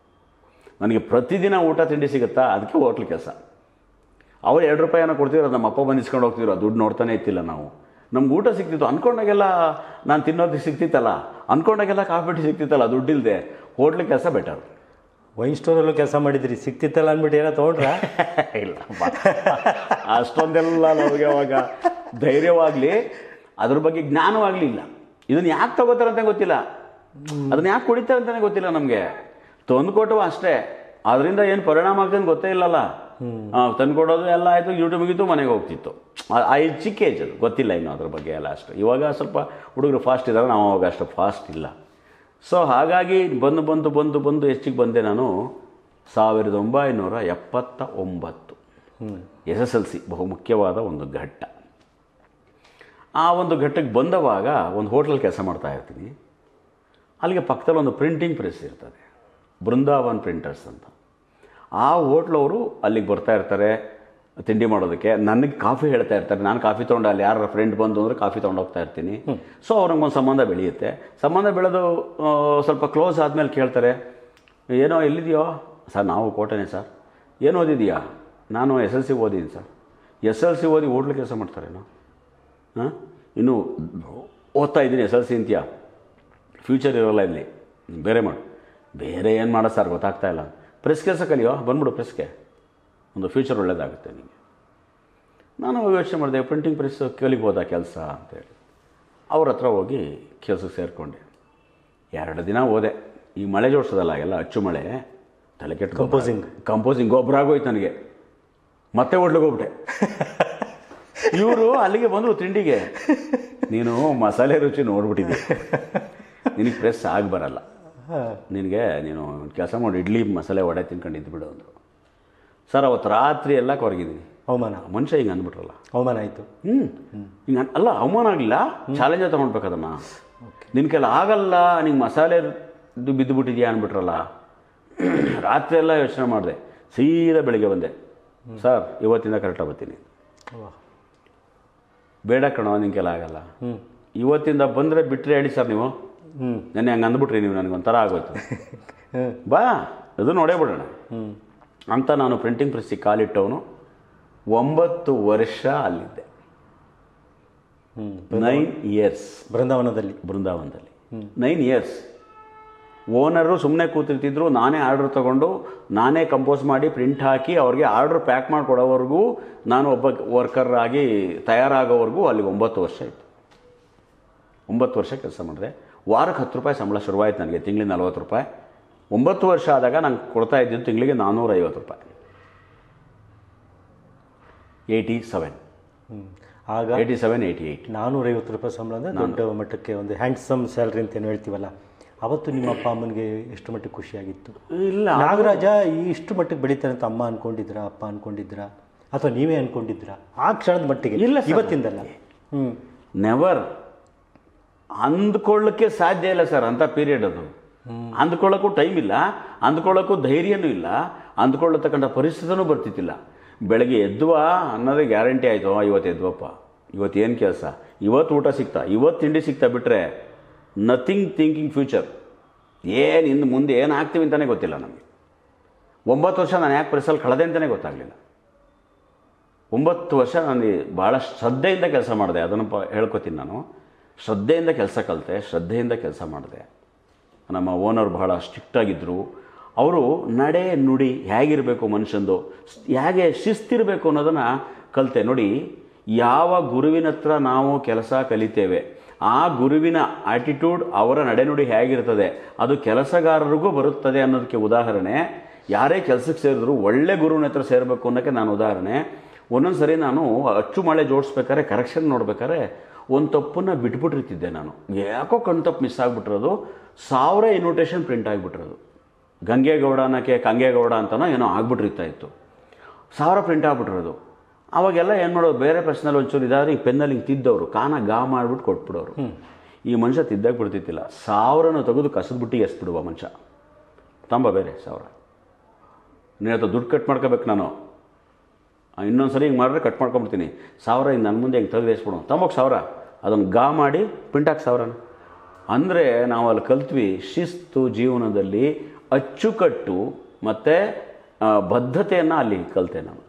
ನನಗೆ ಪ್ರತಿದಿನ ಊಟ ತಿಂಡಿ ಸಿಗುತ್ತಾ ಅದಕ್ಕೆ ಹೋಟ್ಲ್ ಕೆಲಸ ಅವ್ರು ಎರಡು ರೂಪಾಯಿನ ಕೊಡ್ತಿರೋ ನಮ್ಮ ಅಪ್ಪ ಬಂದು ಇಸ್ಕೊಂಡು ಹೋಗ್ತಿರೋ ದುಡ್ಡು ನೋಡ್ತಾನೆ ಇತ್ತಿಲ್ಲ ನಾವು ನಮ್ಗೆ ಊಟ ಸಿಕ್ತಿತ್ತು ಅಂದ್ಕೊಂಡಾಗೆಲ್ಲ ನಾನು ತಿನ್ನೋದಕ್ಕೆ ಸಿಕ್ತಿತ್ತಲ್ಲ ಅಂದ್ಕೊಂಡಾಗೆಲ್ಲ ಕಾಫಿ ಟೀ ಸಿಕ್ತಿತ್ತಲ್ಲ ದುಡ್ಡಿಲ್ಲದೆ ಹೋಟ್ಲ್ ಕೆಲಸ ಬೆಟರ್ ವೈನ್ ಸ್ಟೋರಲ್ಲೂ ಕೆಲಸ ಮಾಡಿದ್ರಿ ಸಿಕ್ತಿತ್ತಲ್ಲ ಅಂದ್ಬಿಟ್ಟು ಏನೋ ತೊಗೊಂಡ್ರಾ ಇಲ್ಲ ಬಾ. ಅಷ್ಟೊಂದೆಲ್ಲ ನಮಗೆ ಅವಾಗ ಧೈರ್ಯವಾಗಲಿ ಅದ್ರ ಬಗ್ಗೆ ಜ್ಞಾನವಾಗಲಿಲ್ಲ ಇದನ್ನು ಯಾಕೆ ತಗೋತಾರೆ ಅಂತ ಗೊತ್ತಿಲ್ಲ ಅದನ್ನ ಯಾಕೆ ಕುಡಿತಾರೆ ಅಂತಲೇ ಗೊತ್ತಿಲ್ಲ ನಮಗೆ ತಂದು ಕೊಟ್ಟವು ಅಷ್ಟೇ ಅದರಿಂದ ಏನು ಪರಿಣಾಮ ಆಗ್ತದೆ ಅಂತ ಗೊತ್ತೇ ಇಲ್ಲಲ್ಲ ತಂದು ಕೊಡೋದು ಎಲ್ಲ ಆಯಿತು ಯೂಟ್ಯೂಬ್ ಮುಗಿತು ಮನೆಗೆ ಹೋಗ್ತಿತ್ತು ಆ- ಆ ಏಜ್ ಚಿಕ್ಕ ಏಜ್ ಅದು ಗೊತ್ತಿಲ್ಲ ಇನ್ನು ಅದ್ರ ಬಗ್ಗೆ ಎಲ್ಲ ಅಷ್ಟು ಇವಾಗ ಸ್ವಲ್ಪ ಹುಡುಗರು ಫಾಸ್ಟ್ ಇದ್ದಾರೆ ನಾವು ಅವಾಗ ಅಷ್ಟು ಫಾಸ್ಟ್ ಇಲ್ಲ ಸೊ ಹಾಗಾಗಿ ಬಂದು ಬಂದು ಬಂದು ಬಂದು ಹೆಚ್ಚಿಗೆ ಬಂದೆ ನಾನು ಸಾವಿರದ ಒಂಬೈನೂರ ಎಪ್ಪತ್ತ ಒಂಬತ್ತು ಎಸ್ ಎಸ್ ಎಲ್ ಸಿ ಬಹುಮುಖ್ಯವಾದ ಒಂದು ಘಟ್ಟ ಆ ಒಂದು ಘಟ್ಟಕ್ಕೆ ಬಂದವಾಗ ಒಂದು ಹೋಟ್ಲಲ್ಲಿ ಕೆಲಸ ಮಾಡ್ತಾ ಇರ್ತೀನಿ ಅಲ್ಲಿಗೆ ಪಕ್ಕದಲ್ಲಿ ಒಂದು ಪ್ರಿಂಟಿಂಗ್ ಪ್ರೆಸ್ ಇರ್ತದೆ ಬೃಂದಾವನ್ ಪ್ರಿಂಟರ್ಸ್ ಅಂತ ಆ ಹೋಟ್ಲವರು ಅಲ್ಲಿಗೆ ಬರ್ತಾ ಇರ್ತಾರೆ ತಿಂಡಿ ಮಾಡೋದಕ್ಕೆ ನನಗೆ ಕಾಫಿ ಹೇಳ್ತಾ ಇರ್ತಾರೆ ನಾನು ಕಾಫಿ ತೊಗೊಂಡು ಅಲ್ಲಿ ಯಾರ ಫ್ರೆಂಡ್ ಬಂದು ಅಂದರೆ ಕಾಫಿ ತೊಗೊಂಡು ಹೋಗ್ತಾ ಇರ್ತೀನಿ ಸೊ ಅವ್ರಿಗೊಂದು ಸಂಬಂಧ ಬೆಳೆಯುತ್ತೆ ಸಂಬಂಧ ಬೆಳೆದು ಆ, ಸ್ವಲ್ಪ ಕ್ಲೋಸ್ ಆದಮೇಲೆ ಕೇಳ್ತಾರೆ ಏನೋ ಎಲ್ಲಿದೆಯೋ ಸರ್ ನಾವು ಕೋಟೆನೇ ಸರ್ ಏನು ಓದಿದೀಯಾ ನಾನು ಎಸ್ ಎಲ್ ಸಿ ಓದಿದ್ದೀನಿ ಸರ್ ಎಸ್ ಎಲ್ ಸಿ ಓದಿ ಹೋಟ್ಲು ಕೆಲಸ ಮಾಡ್ತಾರೇನೋ ಹಾಂ ಇನ್ನು ಓದ್ತಾ ಇದ್ದೀನಿ ಎಸ್ ಎಲ್ ಸಿ ಅಂತೀಯಾ ಫ್ಯೂಚರ್ ಇರೋಲ್ಲ ಇಲ್ಲಿ ನೀನ್ ಬೇರೆ ಮಾಡು ಬೇರೆ ಏನು ಮಾಡೋ ಸರ್ ಗೊತ್ತಾಗ್ತಾ ಇಲ್ಲ ಪ್ರೆಸ್ ಕೆಲಸ ಕಲಿಯೋ ಬಂದ್ಬಿಡು ಪ್ರೆಸ್ಗೆ ಒಂದು ಫ್ಯೂಚರ್ ಒಳ್ಳೇದಾಗುತ್ತೆ ನಿಮಗೆ ನಾನು ಯೋಚನೆ ಮಾಡಿದೆ ಪ್ರಿಂಟಿಂಗ್ ಪ್ರೆಸ್ ಕಲಿಬೋದಾ ಕೆಲಸ ಅಂತೇಳಿ ಅವ್ರ ಹತ್ರ ಹೋಗಿ ಕೆಲಸಕ್ಕೆ ಸೇರಿಕೊಂಡೆ ಎರಡು ದಿನ ಹೋದೆ ಈ ಮಳೆ ಜೋಡಿಸೋದಲ್ಲ ಎಲ್ಲ ಅಚ್ಚು ಮಳೆ ತಲೆ ಕೆಟ್ಟು Composing. ಕಂಪೋಸಿಂಗ್ ಗೊಬ್ಬರ ಆಗೋಯ್ತು ನನಗೆ ಮತ್ತೆ ಹೋಟ್ಲಿಗೆ ಹೋಗ್ಬಿಟ್ಟೆ ಇವರು ಅಲ್ಲಿಗೆ ಬಂದರು ತಿಂಡಿಗೆ ನೀನು ಮಸಾಲೆ ರುಚಿ ನೋಡ್ಬಿಟ್ಟಿದ್ದೆ ನಿನಗೆ ಪ್ರೆಸ್ ಆಗಿ ಬರಲ್ಲ ಹಾಂ ನಿನಗೆ ನೀನು ಕೆಲಸ ಮಾಡಿ ಇಡ್ಲಿ ಮಸಾಲೆ ವಡೆ ತಿನ್ಕೊಂಡಿದ್ದು ಬಿಡು ಅಂದರು ಸರ್ ಅವತ್ತು ರಾತ್ರಿ ಎಲ್ಲ ಕೊರಗಿದ್ದೀನಿ ಅವಮಾನ ಮನುಷ್ಯ ಹಿಂಗೆ ಅಂದ್ಬಿಟ್ರಲ್ಲ ಅವಮಾನ ಆಯಿತು ಹ್ಞೂ ಹಿಂಗೆ ಅಲ್ಲ ಅವಮಾನ ಆಗಲಿಲ್ಲ ಚಾಲೆಂಜ್ ತೊಗೊಂಡ್ಬೇಕು ಅದನ್ನು ನಿನ್ನ ಕೆಲ ಆಗಲ್ಲ ನಿಂಗೆ ಮಸಾಲೆ ಇದು ಬಿದ್ದುಬಿಟ್ಟಿದ್ಯಾ ಅಂದ್ಬಿಟ್ರಲ್ಲ ರಾತ್ರಿ ಎಲ್ಲ ಯೋಚನೆ ಮಾಡಿದೆ ಸೀದಾ ಬೆಳಿಗ್ಗೆ ಬಂದೆ ಸರ್ ಇವತ್ತಿಂದ ಕರೆಕ್ಟಾಗಿ ಬರ್ತೀನಿ ವಾಹ್ ಬೇಡ ಕಣೋ ನಿನ್ನ ಕೆಲ ಆಗಲ್ಲ ಹ್ಞೂ ಇವತ್ತಿಂದ ಬಂದರೆ ಬಿಟ್ಟರೆ ಹೇಳಿ ಸರ್ ನೀವು ಹ್ಞೂ ನೆನ್ನೆ ಹಂಗೆ ಅಂದ್ಬಿಟ್ರಿ ನೀವು ನನಗೊಂಥರ ಆಗೋಯ್ತು ಹ್ಞೂ ಬಾ ಅದು ನೋಡೇ ಬಿಡೋಣ ಹ್ಞೂ ಅಂತ ನಾನು ಪ್ರಿಂಟಿಂಗ್ ಪ್ರೆಸ್ಸಿಗೆ ಕಾಲಿಟ್ಟವನು ಒಂಬತ್ತು ವರ್ಷ ಅಲ್ಲಿದ್ದೆ ಹ್ಞೂ ನೈನ್ ಇಯರ್ಸ್ ಬೃಂದಾವನದಲ್ಲಿ ಬೃಂದಾವನದಲ್ಲಿ ನೈನ್ ಇಯರ್ಸ್ ಓನರು ಸುಮ್ಮನೆ ಕೂತಿರ್ತಿದ್ರು ನಾನೇ ಆರ್ಡ್ರ್ ತೊಗೊಂಡು ನಾನೇ ಕಂಪೋಸ್ ಮಾಡಿ ಪ್ರಿಂಟ್ ಹಾಕಿ ಅವ್ರಿಗೆ ಆರ್ಡ್ರ್ ಪ್ಯಾಕ್ ಮಾಡಿ ಕೊಡೋವರೆಗೂ ನಾನು ಒಬ್ಬ ವರ್ಕರ್ ಆಗಿ ತಯಾರಾಗೋವರೆಗೂ ಅಲ್ಲಿಗೆ ಒಂಬತ್ತು ವರ್ಷ ಇತ್ತು ಒಂಬತ್ತು ವರ್ಷ ಕೆಲಸ ಮಾಡಿದೆ ವಾರಕ್ಕೆ ಹತ್ತು ರೂಪಾಯಿ ಸಂಬಳ ಶುರುವಾಯಿತು ನನಗೆ ತಿಂಗಳಿಗೆ ನಲ್ವತ್ತು ರೂಪಾಯಿ ಒಂಬತ್ತು ವರ್ಷ ಆದಾಗ ನಂಗೆ ಕೊಡ್ತಾ ಇದ್ದಿದ್ದು ತಿಂಗಳಿಗೆ ನಾನ್ನೂರೈವತ್ತು ರೂಪಾಯಿ ಏಯ್ಟಿ ಸೆವೆನ್ ಹ್ಞೂ ಆಗ ಏಯ್ಟಿ ಸೆವೆನ್ ಏಯ್ಟಿ ಏಯ್ಟ್ ನಾನ್ನೂರೈವತ್ತು ರೂಪಾಯಿ ಸಂಬಳ ಅಂದರೆ ದೊಡ್ಡ ಮಟ್ಟಕ್ಕೆ ಒಂದು ಹ್ಯಾಂಡ್ಸಮ್ ಸ್ಯಾಲ್ರಿ ಅಂತ ಏನು ಹೇಳ್ತೀವಲ್ಲ ಅವತ್ತು ನಿಮ್ಮ ಅಪ್ಪ ಅಮ್ಮನಿಗೆ ಎಷ್ಟು ಮಟ್ಟಿಗೆ ಖುಷಿಯಾಗಿತ್ತು ಇಲ್ಲ ನಾಗರಾಜ ಈ ಇಷ್ಟು ಮಟ್ಟಿಗೆ ಬೆಳೀತಾರೆ ಅಂತ ಅಮ್ಮ ಅನ್ಕೊಂಡಿದ್ರಾ ಅಪ್ಪ ಅನ್ಕೊಂಡಿದ್ರಾ ಅಥವಾ ನೀವೇ ಅನ್ಕೊಂಡಿದ್ರಾ ಆ ಕ್ಷಣದ ಮಟ್ಟಿಗೆ ಇಲ್ಲ ಸರ್. ಇವತ್ತಿಂದಲ್ಲ ಹ್ಞೂ ನೆವರ್ ಅಂದ್ಕೊಳ್ಳೋಕ್ಕೆ ಸಾಧ್ಯ ಇಲ್ಲ ಸರ್ ಅಂಥ ಪೀರಿಯಡ್ ಅದು ಅಂದ್ಕೊಳ್ಳೋಕ್ಕೂ ಟೈಮ್ ಇಲ್ಲ ಅಂದ್ಕೊಳ್ಳೋಕ್ಕೂ ಧೈರ್ಯನೂ ಇಲ್ಲ ಅಂದ್ಕೊಳ್ಳತಕ್ಕಂಥ ಪರಿಸ್ಥಿತಿನೂ ಬರ್ತಿದ್ದಿಲ್ಲ ಬೆಳಗ್ಗೆ ಎದ್ವಾ ಅನ್ನೋದೇ ಗ್ಯಾರಂಟಿ ಆಯಿತು ಇವತ್ತು ಎದ್ವಪ್ಪ ಇವತ್ತು ಏನು ಕೆಲಸ ಇವತ್ತು ಊಟ ಸಿಗ್ತಾ ಇವತ್ತು ತಿಂಡಿ ಸಿಗ್ತಾ ಬಿಟ್ಟರೆ ನಥಿಂಗ್ ಥಿಂಕಿಂಗ್ ಫ್ಯೂಚರ್ ಏನು ಇನ್ನು ಮುಂದೆ ಏನು ಆಗ್ತೀವಿ ಅಂತಲೇ ಗೊತ್ತಿಲ್ಲ ನಮಗೆ ಒಂಬತ್ತು ವರ್ಷ ನಾನು ಯಾಕೆ ಪ್ರೆಸ್ಸಲ್ಲಿ ಕಳೆದೆ ಅಂತಲೇ ಗೊತ್ತಾಗಲಿಲ್ಲ ಒಂಬತ್ತು ವರ್ಷ ನಾನು ಭಾಳ ಶ್ರದ್ಧೆಯಿಂದ ಕೆಲಸ ಮಾಡಿದೆ ಅದನ್ನು ಪ ಹೇಳ್ಕೊತೀನಿ ನಾನು ಶ್ರದ್ಧೆಯಿಂದ ಕೆಲಸ ಕಲಿತೆ ಶ್ರದ್ಧೆಯಿಂದ ಕೆಲಸ ಮಾಡಿದೆ ನಮ್ಮ ಓನರ್ ಬಹಳ ಸ್ಟ್ರಿಕ್ಟಾಗಿದ್ದರು ಅವರು ನಡೆ ನುಡಿ ಹೇಗಿರಬೇಕು ಮನುಷ್ಯಂದು ಹೇಗೆ ಶಿಸ್ತಿರಬೇಕು ಅನ್ನೋದನ್ನು ಕಲಿತೆ ನೋಡಿ ಯಾವ ಗುರುವಿನ ಹತ್ರ ನಾವು ಕೆಲಸ ಕಲಿತೇವೆ ಆ ಗುರುವಿನ ಆಟಿಟ್ಯೂಡ್ ಅವರ ನಡೆನುಡಿ ಹೇಗಿರ್ತದೆ ಅದು ಕೆಲಸಗಾರರಿಗೂ ಬರುತ್ತದೆ ಅನ್ನೋದಕ್ಕೆ ಉದಾಹರಣೆ ಯಾರೇ ಕೆಲಸಕ್ಕೆ ಸೇರಿದ್ರು ಒಳ್ಳೆ ಗುರುವಿನ ಹತ್ರ ಸೇರಬೇಕು ಅನ್ನೋಕ್ಕೆ ನಾನು ಉದಾಹರಣೆ ಒಂದೊಂದು ಸರಿ ನಾನು ಅಚ್ಚು ಮಳೆ ಜೋಡಿಸ್ಬೇಕಾದ್ರೆ ಕರೆಕ್ಷನ್ ನೋಡ್ಬೇಕಾದ್ರೆ ಒಂದು ತಪ್ಪನ್ನು ಬಿಟ್ಬಿಟ್ಟಿರ್ತಿದ್ದೆ ನಾನು ಯಾಕೋ ಕಣ್ ತಪ್ಪು ಮಿಸ್ ಆಗಿಬಿಟ್ಟಿರೋದು ಸಾವಿರ ಇನ್ವಿಟೇಷನ್ ಪ್ರಿಂಟ್ ಆಗಿಬಿಟ್ಟಿರೋದು ಗಂಗೇಗೌಡ ಅನ್ನೋಕ್ಕೆ ಕಂಗೇಗೌಡ ಅಂತನೋ ಏನೋ ಆಗ್ಬಿಟ್ಟಿರ್ತಾ ಇತ್ತು ಸಾವಿರ ಪ್ರಿಂಟ್ ಆಗ್ಬಿಟ್ಟಿರೋದು ಅವಾಗೆಲ್ಲ ಏನು ಮಾಡೋದು ಬೇರೆ ಪ್ರಶ್ನೆಯಲ್ಲಿ ಒಂಚೂರು ಇದಾದ್ರೆ ಈ ಪೆನ್ನಲ್ಲಿ ಹಿಂಗೆ ತಿದ್ದವರು ಕಾನ ಗಾ ಮಾಡಿಬಿಟ್ಟು ಕೊಟ್ಬಿಡೋರು ಈ ಮನುಷ್ಯ ತಿದ್ದಾಗ ಬಿಡ್ತಿತ್ತಿಲ್ಲ ಸಾವಿರನ ತೆಗೆದು ಕಸದ ಬುಟ್ಟಿಗೆ ಎಸ್ಬಿಡುವ ಮನುಷ್ಯ ತಂಬ ಬೇರೆ ಸಾವಿರ ನೀನು ಹತ್ರ ದುಡ್ಡು ಕಟ್ ಮಾಡ್ಕೋಬೇಕು ನಾನು ಇನ್ನೊಂದು ಸರಿ ಹಿಂಗೆ ಮಾಡಿದ್ರೆ ಕಟ್ ಮಾಡ್ಕೊಂಬಿಡ್ತೀನಿ ಸಾವಿರ ಹಿಂಗೆ ನನ್ನ ಮುಂದೆ ಹಿಂಗೆ ತೆಗೆದು ಎಸ್ಬಿಡು ತಂಬೋಗಿ ಸಾವಿರ ಅದನ್ನು ಗಾ ಮಾಡಿ ಪಿಂಟಾಕ್ ಸಾವಿರನ ಅಂದರೆ ನಾವು ಅಲ್ಲಿ ಕಲ್ತ್ವಿ ಶಿಸ್ತು ಜೀವನದಲ್ಲಿ ಅಚ್ಚುಕಟ್ಟು ಮತ್ತು ಬದ್ಧತೆಯನ್ನು ಅಲ್ಲಿ ಕಲಿತೆ ನಾನು